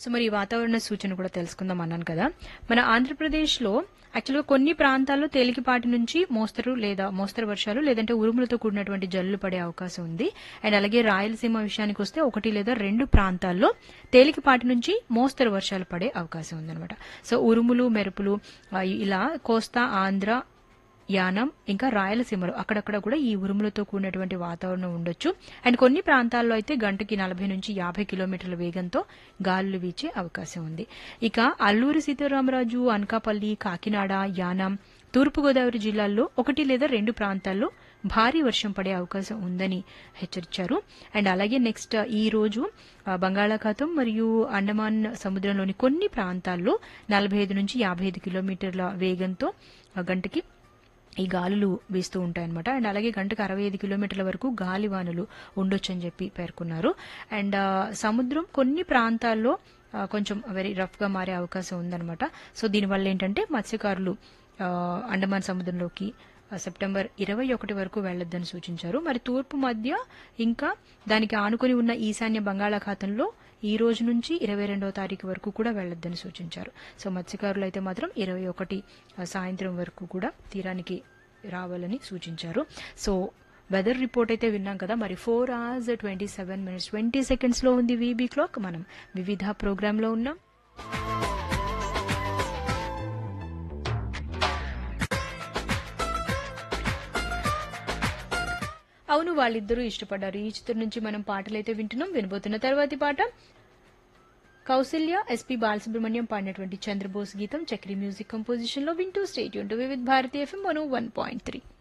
so మరి ఈ వాతావరణ సూచన కూడా తెలుసుకుందాం అన్నాను కదా మన ఆంధ్రప్రదేశ్లో యాక్చువల్గా కొన్ని ప్రాంతాల్లో తేలికపాటి నుంచి మోస్తరు లేదా మోస్తరు వర్షాలు లేదంటే ఉరుములతో కూడినటువంటి జల్లులు పడే అవకాశం ఉంది అండ్ అలాగే రాయలసీమ విషయానికి వస్తే ఒకటి లేదా రెండు ప్రాంతాల్లో తేలికపాటి నుంచి మోస్తరు వర్షాలు పడే అవకాశం ఉందన్నమాట సో ఉరుములు మెరుపులు ఆ, ఇలా కోస్తా ఆంధ్ర యానం ఇంకా రాయలసీమలో అక్కడక్కడ కూడా ఈ ఉరుములతో కూడినటువంటి వాతావరణం ఉండొచ్చు అండ్ కొన్ని ప్రాంతాల్లో అయితే గంటకి నలభై నుంచి యాభై కిలోమీటర్ల వేగంతో గాలులు వీచే అవకాశం ఉంది ఇక అల్లూరి సీతారామరాజు అనకాపల్లి కాకినాడ యానం తూర్పుగోదావరి జిల్లాల్లో ఒకటి లేదా రెండు ప్రాంతాల్లో భారీ వర్షం పడే అవకాశం ఉందని హెచ్చరించారు అండ్ అలాగే నెక్స్ట్ ఈ రోజు ఆ, బంగాళాఖాతం మరియు అండమాన్ సముద్రంలోని కొన్ని ప్రాంతాల్లో నలభై ఐదు నుంచి యాభై ఐదు కిలోమీటర్ల వేగంతో ఆ, గంటకి ఈ గాలులు వీస్తూ ఉంటాయన్నమాట అండ్ అలాగే గంటకు అరవై ఐదు కిలోమీటర్ల వరకు గాలివానలు ఉండొచ్చని చెప్పి పేర్కొన్నారు అండ్ ఆ, సముద్రం కొన్ని ప్రాంతాల్లో ఆ, కొంచెం వెరీ రఫ్ గా మారే అవకాశం ఉందన్నమాట సో దీనివల్ల ఏంటంటే మత్స్యకారులు ఆ, అండమాన్ సముద్రంలోకి ఆ, సెప్టెంబర్ ఇరవై ఒకటి వరకు వెళ్లొద్దని సూచించారు మరి తూర్పు మధ్య ఇంకా దానికి ఆనుకుని ఉన్న ఈశాన్య బంగాళాఖాతంలో ఈ రోజు నుంచి ఇరవై రెండవ తారీఖు వరకు కూడా వెళ్లొద్దని సూచించారు సో మత్స్యకారులు అయితే మాత్రం ఇరవై ఒకటి సాయంత్రం వరకు కూడా తీరానికి రావాలని సూచించారు సో వెదర్ రిపోర్ట్ అయితే విన్నాం కదా మరి four hours twenty seven minutes twenty seconds లో ఉంది వీబీ క్లాక్ మనం వివిధ ప్రోగ్రామ్ లో ఉన్నాం అవును వాళ్ళిద్దరూ ఇష్టపడ్డారు ఈ చిత్రం నుంచి మనం పాటలైతే వింటున్నాం వినబోతున్న తర్వాతి పాట కౌసల్య ఎస్పీ బాలసుబ్రహ్మణ్యం పాడినటువంటి చంద్రబోస్ గీతం చక్రి మ్యూజిక్ కంపోజిషన్ లో వింటూ state to Vividh Bharati FM one one point three